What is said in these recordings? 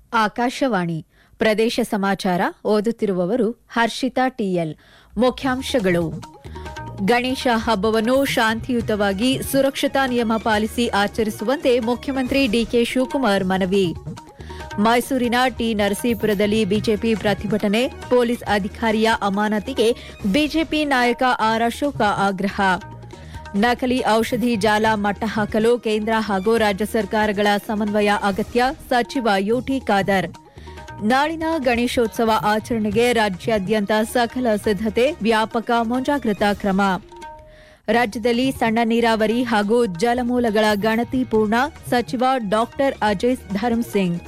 ಆಕಾಶವಾಣಿ ಪ್ರದೇಶ ಸಮಾಚಾರ ಓದುತ್ತಿರುವವರು ಹರ್ಷಿತಾ ಟಿಎಲ್ ಮುಖ್ಯಾಂಶಗಳು ಗಣೇಶ ಹಬ್ಬವನ್ನು ಶಾಂತಿಯುತವಾಗಿ ಸುರಕ್ಷತಾ ನಿಯಮ ಪಾಲಿಸಿ ಆಚರಿಸುವಂತೆ ಮುಖ್ಯಮಂತ್ರಿ ಡಿಕೆ ಶಿವಕುಮಾರ್ ಮನವಿ ಮೈಸೂರಿನ ಟಿ ನರಸೀಪುರದಲ್ಲಿ ಬಿಜೆಪಿ ಪ್ರತಿಭಟನೆ ಪೊಲೀಸ್ ಅಧಿಕಾರಿಯ ಅಮಾನತಿಗೆ ಬಿಜೆಪಿ ನಾಯಕ ಆರ್ ಅಶೋಕ ಆಗ್ರಹ ನಕಲಿ ಔಷಧಿ ಜಾಲ ಮಟ್ಟ ಹಾಕಲು ಕೇಂದ್ರ ಹಾಗೂ ರಾಜ್ಯ ಸರ್ಕಾರಗಳ ಸಮನ್ವಯ ಅಗತ್ಯ ಸಚಿವ ಯುಟಿ ಖಾದರ್ ನಾಳಿನ ಗಣೇಶೋತ್ಸವ ಆಚರಣೆಗೆ ರಾಜ್ಯಾದ್ಯಂತ ಸಕಲ ಸಿದ್ದತೆ ವ್ಯಾಪಕ ಮುಂಜಾಗ್ರತಾ ಕ್ರಮ ರಾಜ್ಯದಲ್ಲಿ ಸಣ್ಣ ನೀರಾವರಿ ಹಾಗೂ ಜಲಮೂಲಗಳ ಗಣತಿ ಪೂರ್ಣ ಸಚಿವ ಡಾಕ್ಟರ್ ಅಜಯ್ ಧರ್ಮಸಿಂಗ್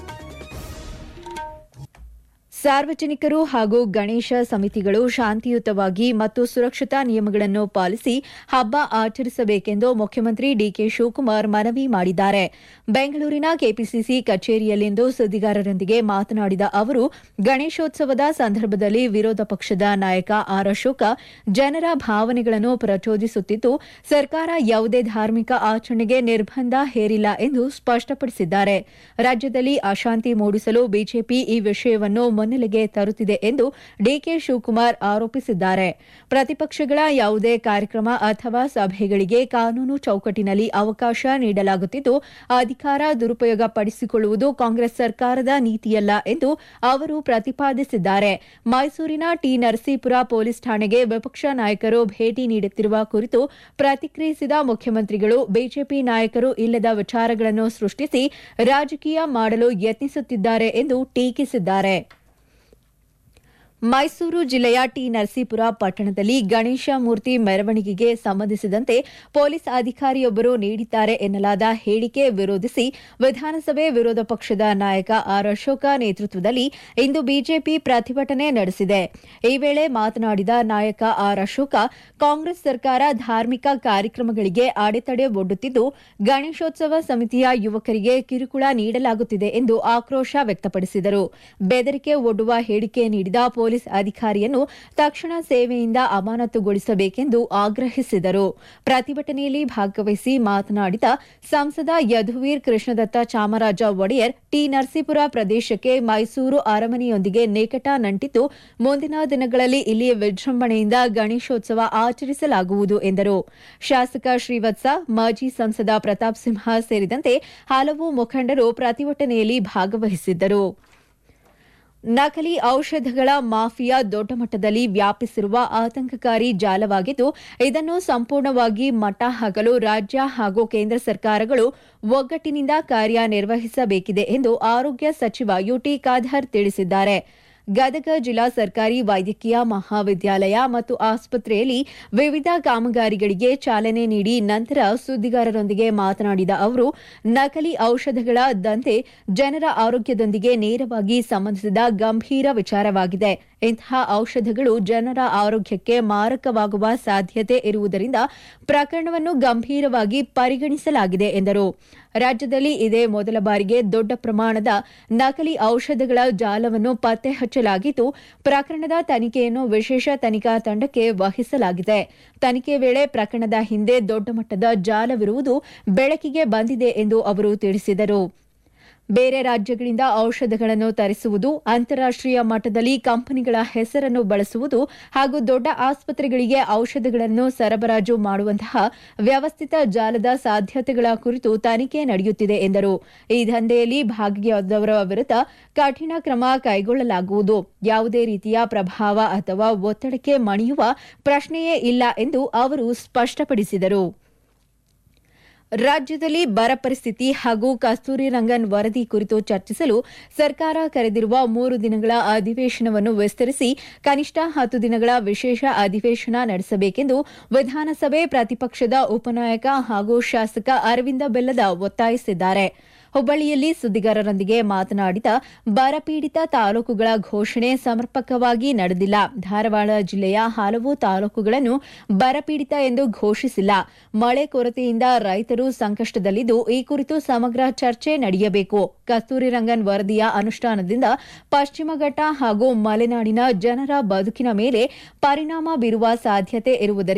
ಸಾರ್ವಜನಿಕರು ಹಾಗೂ ಗಣೇಶ ಸಮಿತಿಗಳು ಶಾಂತಿಯುತವಾಗಿ ಮತ್ತು ಸುರಕ್ಷತಾ ನಿಯಮಗಳನ್ನು ಪಾಲಿಸಿ ಹಬ್ಬ ಆಚರಿಸಬೇಕೆಂದು ಮುಖ್ಯಮಂತ್ರಿ ಡಿಕೆ ಶಿವಕುಮಾರ್ ಮನವಿ ಮಾಡಿದ್ದಾರೆ ಬೆಂಗಳೂರಿನ ಕೆಪಿಸಿಸಿ ಕಚೇರಿಯಲ್ಲಿಂದು ಸುದ್ದಿಗಾರರೊಂದಿಗೆ ಮಾತನಾಡಿದ ಅವರು ಗಣೇಶೋತ್ಸವದ ಸಂದರ್ಭದಲ್ಲಿ ವಿರೋಧ ಪಕ್ಷದ ನಾಯಕ ಆರ್ ಅಶೋಕ ಜನರ ಭಾವನೆಗಳನ್ನು ಪ್ರಚೋದಿಸುತ್ತಿದ್ದು ಸರ್ಕಾರ ಯಾವುದೇ ಧಾರ್ಮಿಕ ಆಚರಣೆಗೆ ನಿರ್ಬಂಧ ಹೇರಿಲ್ಲ ಎಂದು ಸ್ಪಷ್ಟಪಡಿಸಿದ್ದಾರೆ ರಾಜ್ಯದಲ್ಲಿ ಅಶಾಂತಿ ಮೂಡಿಸಲು ಬಿಜೆಪಿ ಈ ವಿಷಯವನ್ನು ಮುನ್ನೆಲೆಗೆ ತರುತ್ತಿದೆ ಎಂದು ಡಿಕೆ ಶಿವಕುಮಾರ್ ಆರೋಪಿಸಿದ್ದಾರೆ ಪ್ರತಿಪಕ್ಷಗಳ ಯಾವುದೇ ಕಾರ್ಯಕ್ರಮ ಅಥವಾ ಸಭೆಗಳಿಗೆ ಕಾನೂನು ಚೌಕಟ್ಟಿನಲ್ಲಿ ಅವಕಾಶ ನೀಡಲಾಗುತ್ತಿದ್ದು ಅಧಿಕಾರ ದುರುಪಯೋಗ ಪಡಿಸಿಕೊಳ್ಳುವುದು ಕಾಂಗ್ರೆಸ್ ಸರ್ಕಾರದ ನೀತಿಯಲ್ಲ ಎಂದು ಅವರು ಪ್ರತಿಪಾದಿಸಿದ್ದಾರೆ ಮೈಸೂರಿನ ಟಿ ನರಸೀಪುರ ಪೊಲೀಸ್ ಠಾಣೆಗೆ ವಿಪಕ್ಷ ನಾಯಕರು ಭೇಟಿ ನೀಡುತ್ತಿರುವ ಕುರಿತು ಪ್ರತಿಕ್ರಿಯಿಸಿದ ಮುಖ್ಯಮಂತ್ರಿಗಳು ಬಿಜೆಪಿ ನಾಯಕರು ಇಲ್ಲದ ವಿಚಾರಗಳನ್ನು ಸೃಷ್ಟಿಸಿ ರಾಜಕೀಯ ಮಾಡಲು ಯತ್ನಿಸುತ್ತಿದ್ದಾರೆ ಎಂದು ಟೀಕಿಸಿದ್ದಾರೆ ಮೈಸೂರು ಜಿಲ್ಲೆಯ ಟಿ ನರಸೀಪುರ ಪಟ್ಟಣದಲ್ಲಿ ಗಣೇಶ ಮೂರ್ತಿ ಮೆರವಣಿಗೆಗೆ ಸಂಬಂಧಿಸಿದಂತೆ ಪೊಲೀಸ್ ಅಧಿಕಾರಿಯೊಬ್ಬರು ನೀಡಿದ್ದಾರೆ ಎನ್ನಲಾದ ಹೇಳಿಕೆ ವಿರೋಧಿಸಿ ವಿಧಾನಸಭೆ ವಿರೋಧ ಪಕ್ಷದ ನಾಯಕ ಆರ್ ಅಶೋಕ ನೇತೃತ್ವದಲ್ಲಿ ಇಂದು ಬಿಜೆಪಿ ಪ್ರತಿಭಟನೆ ನಡೆಸಿದೆ ಈ ವೇಳೆ ಮಾತನಾಡಿದ ನಾಯಕ ಆರ್ ಅಶೋಕ ಕಾಂಗ್ರೆಸ್ ಸರ್ಕಾರ ಧಾರ್ಮಿಕ ಕಾರ್ಯಕ್ರಮಗಳಿಗೆ ಅಡೆತಡೆ ಒಡ್ಡುತ್ತಿದ್ದು ಗಣೇಶೋತ್ಸವ ಸಮಿತಿಯ ಯುವಕರಿಗೆ ಕಿರುಕುಳ ನೀಡಲಾಗುತ್ತಿದೆ ಎಂದು ಆಕ್ರೋಶ ವ್ಯಕ್ತಪಡಿಸಿದರು ಬೆದರಿಕೆ ಒಡ್ಡುವ ಹೇಳಿಕೆ ನೀಡಿದ ಪೊಲೀಸ್ ಅಧಿಕಾರಿಯನ್ನು ತಕ್ಷಣ ಸೇವೆಯಿಂದ ಅಮಾನತುಗೊಳಿಸಬೇಕೆಂದು ಆಗ್ರಹಿಸಿದರು ಪ್ರತಿಭಟನೆಯಲ್ಲಿ ಭಾಗವಹಿಸಿ ಮಾತನಾಡಿದ ಸಂಸದ ಯದುವೀರ್ ಕೃಷ್ಣದತ್ತ ಚಾಮರಾಜ ಒಡೆಯರ್ ಟಿ ನರಸೀಪುರ ಪ್ರದೇಶಕ್ಕೆ ಮೈಸೂರು ಅರಮನೆಯೊಂದಿಗೆ ನಿಕಟ ನಂಟಿದ್ದು ಮುಂದಿನ ದಿನಗಳಲ್ಲಿ ಇಲ್ಲಿ ವಿಜೃಂಭಣೆಯಿಂದ ಗಣೇಶೋತ್ಸವ ಆಚರಿಸಲಾಗುವುದು ಎಂದರು ಶಾಸಕ ಶ್ರೀವತ್ಸ ಮಾಜಿ ಸಂಸದ ಪ್ರತಾಪ್ ಸಿಂಹ ಸೇರಿದಂತೆ ಹಲವು ಮುಖಂಡರು ಪ್ರತಿಭಟನೆಯಲ್ಲಿ ಭಾಗವಹಿಸಿದ್ದರು ನಕಲಿ ಔಷಧಗಳ ಮಾಫಿಯಾ ದೊಡ್ಡ ಮಟ್ಟದಲ್ಲಿ ವ್ಯಾಪಿಸಿರುವ ಆತಂಕಕಾರಿ ಜಾಲವಾಗಿದ್ದು ಇದನ್ನು ಸಂಪೂರ್ಣವಾಗಿ ಮಟ್ಟ ಹಾಕಲು ರಾಜ್ಯ ಹಾಗೂ ಕೇಂದ್ರ ಸರ್ಕಾರಗಳು ಒಗ್ಗಟ್ಟಿನಿಂದ ಕಾರ್ಯನಿರ್ವಹಿಸಬೇಕಿದೆ ಎಂದು ಆರೋಗ್ಯ ಸಚಿವ ಯುಟಿ ಖಾದರ್ ತಿಳಿಸಿದ್ದಾರೆ ಗದಗ ಜಿಲ್ಲಾ ಸರ್ಕಾರಿ ವೈದ್ಯಕೀಯ ಮಹಾವಿದ್ಯಾಲಯ ಮತ್ತು ಆಸ್ಪತ್ರೆಯಲ್ಲಿ ವಿವಿಧ ಕಾಮಗಾರಿಗಳಿಗೆ ಚಾಲನೆ ನೀಡಿ ನಂತರ ಸುದ್ದಿಗಾರರೊಂದಿಗೆ ಮಾತನಾಡಿದ ಅವರು ನಕಲಿ ಔಷಧಗಳ ದಂತೆ ಜನರ ಆರೋಗ್ಯದೊಂದಿಗೆ ನೇರವಾಗಿ ಸಂಬಂಧಿಸಿದ ಗಂಭೀರ ವಿಚಾರವಾಗಿದೆ ಇಂತಹ ಔಷಧಗಳು ಜನರ ಆರೋಗ್ಯಕ್ಕೆ ಮಾರಕವಾಗುವ ಸಾಧ್ಯತೆ ಇರುವುದರಿಂದ ಪ್ರಕರಣವನ್ನು ಗಂಭೀರವಾಗಿ ಪರಿಗಣಿಸಲಾಗಿದೆ ಎಂದರು ರಾಜ್ಯದಲ್ಲಿ ಇದೇ ಮೊದಲ ಬಾರಿಗೆ ದೊಡ್ಡ ಪ್ರಮಾಣದ ನಕಲಿ ಔಷಧಗಳ ಜಾಲವನ್ನು ಪತ್ತೆ ಹಚ್ಚಲಾಗಿದ್ದು ಪ್ರಕರಣದ ತನಿಖೆಯನ್ನು ವಿಶೇಷ ತನಿಖಾ ತಂಡಕ್ಕೆ ವಹಿಸಲಾಗಿದೆ ತನಿಖೆ ವೇಳೆ ಪ್ರಕರಣದ ಹಿಂದೆ ದೊಡ್ಡ ಮಟ್ಟದ ಜಾಲವಿರುವುದು ಬೆಳಕಿಗೆ ಬಂದಿದೆ ಎಂದು ಅವರು ತಿಳಿಸಿದರು ಬೇರೆ ರಾಜ್ಯಗಳಿಂದ ಔಷಧಗಳನ್ನು ತರಿಸುವುದು ಅಂತಾರಾಷ್ಟೀಯ ಮಟ್ಟದಲ್ಲಿ ಕಂಪನಿಗಳ ಹೆಸರನ್ನು ಬಳಸುವುದು ಹಾಗೂ ದೊಡ್ಡ ಆಸ್ಪತ್ರೆಗಳಿಗೆ ಔಷಧಗಳನ್ನು ಸರಬರಾಜು ಮಾಡುವಂತಹ ವ್ಯವಸ್ಥಿತ ಜಾಲದ ಸಾಧ್ಯತೆಗಳ ಕುರಿತು ತನಿಖೆ ನಡೆಯುತ್ತಿದೆ ಎಂದರು ಈ ದಂಧೆಯಲ್ಲಿ ಭಾಗಿಯಾದವರ ವಿರುದ್ಧ ಕಠಿಣ ಕ್ರಮ ಕೈಗೊಳ್ಳಲಾಗುವುದು ಯಾವುದೇ ರೀತಿಯ ಪ್ರಭಾವ ಅಥವಾ ಒತ್ತಡಕ್ಕೆ ಮಣಿಯುವ ಪ್ರಶ್ನೆಯೇ ಇಲ್ಲ ಎಂದು ಅವರು ಸ್ಪಷ್ಟಪಡಿಸಿದರು ರಾಜ್ಯದಲ್ಲಿ ಬರ ಪರಿಸ್ಥಿತಿ ಹಾಗೂ ಕಸ್ತೂರಿ ರಂಗನ್ ವರದಿ ಕುರಿತು ಚರ್ಚಿಸಲು ಸರ್ಕಾರ ಕರೆದಿರುವ ಮೂರು ದಿನಗಳ ಅಧಿವೇಶನವನ್ನು ವಿಸ್ತರಿಸಿ ಕನಿಷ್ಠ ಹತ್ತು ದಿನಗಳ ವಿಶೇಷ ಅಧಿವೇಶನ ನಡೆಸಬೇಕೆಂದು ವಿಧಾನಸಭೆ ಪ್ರತಿಪಕ್ಷದ ಉಪನಾಯಕ ಹಾಗೂ ಶಾಸಕ ಅರವಿಂದ ಬೆಲ್ಲದ ಒತ್ತಾಯಿಸಿದ್ದಾರೆ ಹುಬ್ಬಳ್ಳಿಯಲ್ಲಿ ಸುದ್ದಿಗಾರರೊಂದಿಗೆ ಮಾತನಾಡಿದ ಬರಪೀಡಿತ ತಾಲೂಕುಗಳ ಘೋಷಣೆ ಸಮರ್ಪಕವಾಗಿ ನಡೆದಿಲ್ಲ ಧಾರವಾಡ ಜಿಲ್ಲೆಯ ಹಲವು ತಾಲೂಕುಗಳನ್ನು ಬರಪೀಡಿತ ಎಂದು ಘೋಷಿಸಿಲ್ಲ ಮಳೆ ಕೊರತೆಯಿಂದ ರೈತರು ಸಂಕಷ್ಟದಲ್ಲಿದ್ದು ಈ ಕುರಿತು ಸಮಗ್ರ ಚರ್ಚೆ ನಡೆಯಬೇಕು ಕಸ್ತೂರಿ ರಂಗನ್ ವರದಿಯ ಅನುಷ್ಠಾನದಿಂದ ಪಶ್ಚಿಮ ಘಟ್ಟ ಹಾಗೂ ಮಲೆನಾಡಿನ ಜನರ ಬದುಕಿನ ಮೇಲೆ ಪರಿಣಾಮ ಬೀರುವ ಸಾಧ್ಯತೆ ಇರುವುದರಿಂದ